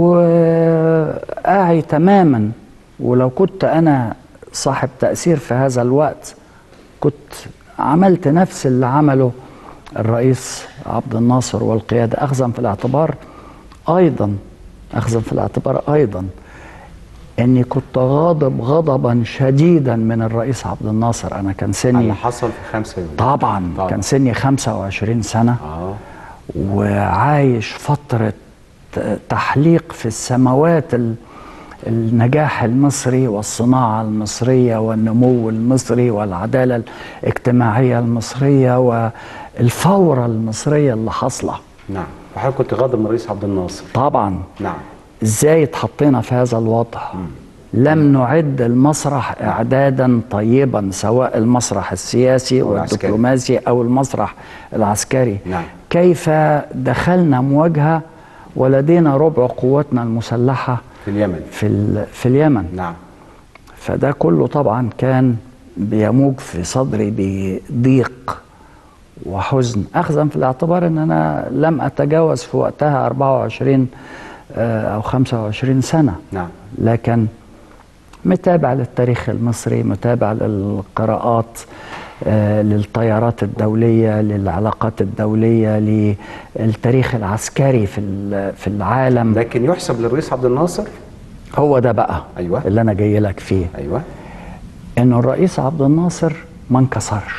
واعي تماما ولو كنت انا صاحب تاثير في هذا الوقت كنت عملت نفس اللي عمله الرئيس عبد الناصر والقياده اخذا في الاعتبار ايضا اخذا في الاعتبار ايضا اني كنت غاضب غضبا شديدا من الرئيس عبد الناصر انا كان سني اللي حصل في 5 يونيو طبعا, طبعا كان سني 25 سنه اه وعايش فتره تحليق في السماوات ال- النجاح المصري والصناعه المصريه والنمو المصري والعداله الاجتماعيه المصريه والفوره المصريه اللي حاصله نعم وحضرتك كنت غاضب من الرئيس عبد الناصر طبعا نعم ازاي اتحطينا في هذا الوضع لم نعد المسرح اعدادا طيبا سواء المسرح السياسي أو العسكري. والدبلوماسي او المسرح العسكري نعم. كيف دخلنا مواجهه ولدينا ربع قوتنا المسلحه في اليمن في ال- في اليمن نعم فده كله طبعا كان بيموج في صدري بضيق وحزن اخذا في الاعتبار ان انا لم اتجاوز في وقتها 24 آه، او 25 سنه نعم لكن متابع للتاريخ المصري متابع للقراءات آه، للطيارات الدولية للعلاقات الدولية للتاريخ العسكري في ال- في العالم لكن يحسب للرئيس عبد الناصر هو ده بقى أيوة. اللي أنا جاي لك فيه ايوه انه الرئيس عبد الناصر ما انكسرش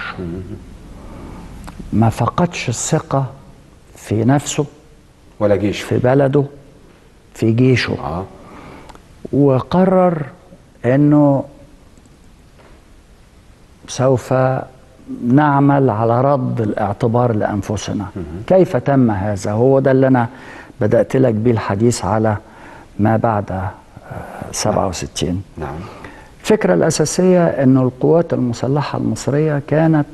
ما فقدش الثقة في نفسه ولا جيش في بلده في جيشه اه وقرر انه سوف نعمل على رد الاعتبار لانفسنا كيف تم هذا هو ده اللي انا بدات لك بيه الحديث على ما بعد آه، 67 نعم الفكرة الأساسية أن القوات المسلحة المصرية كانت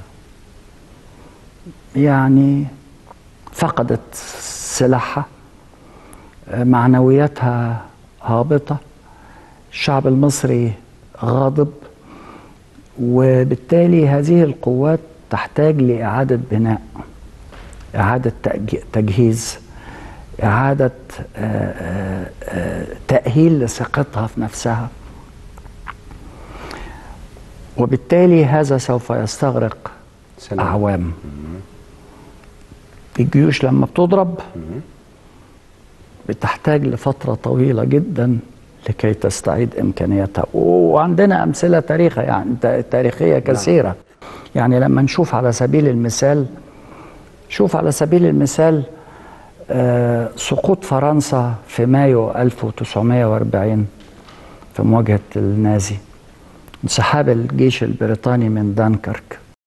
يعني فقدت سلاحها معنوياتها هابطة الشعب المصري غاضب وبالتالي هذه القوات تحتاج لإعادة بناء إعادة تأج- تجهيز إعادة آه، آه، آه، تأهيل لثقتها في نفسها وبالتالي هذا سوف يستغرق سنة. أعوام الجيوش لما بتضرب بتحتاج لفترة طويلة جدا لكي تستعيد إمكانياتها وعندنا أمثلة تاريخية يعني تا- تاريخية كثيرة يعني لما نشوف على سبيل المثال شوف على سبيل المثال آه، سقوط فرنسا في مايو 1940 في مواجهة النازي انسحاب الجيش البريطاني من دانكرك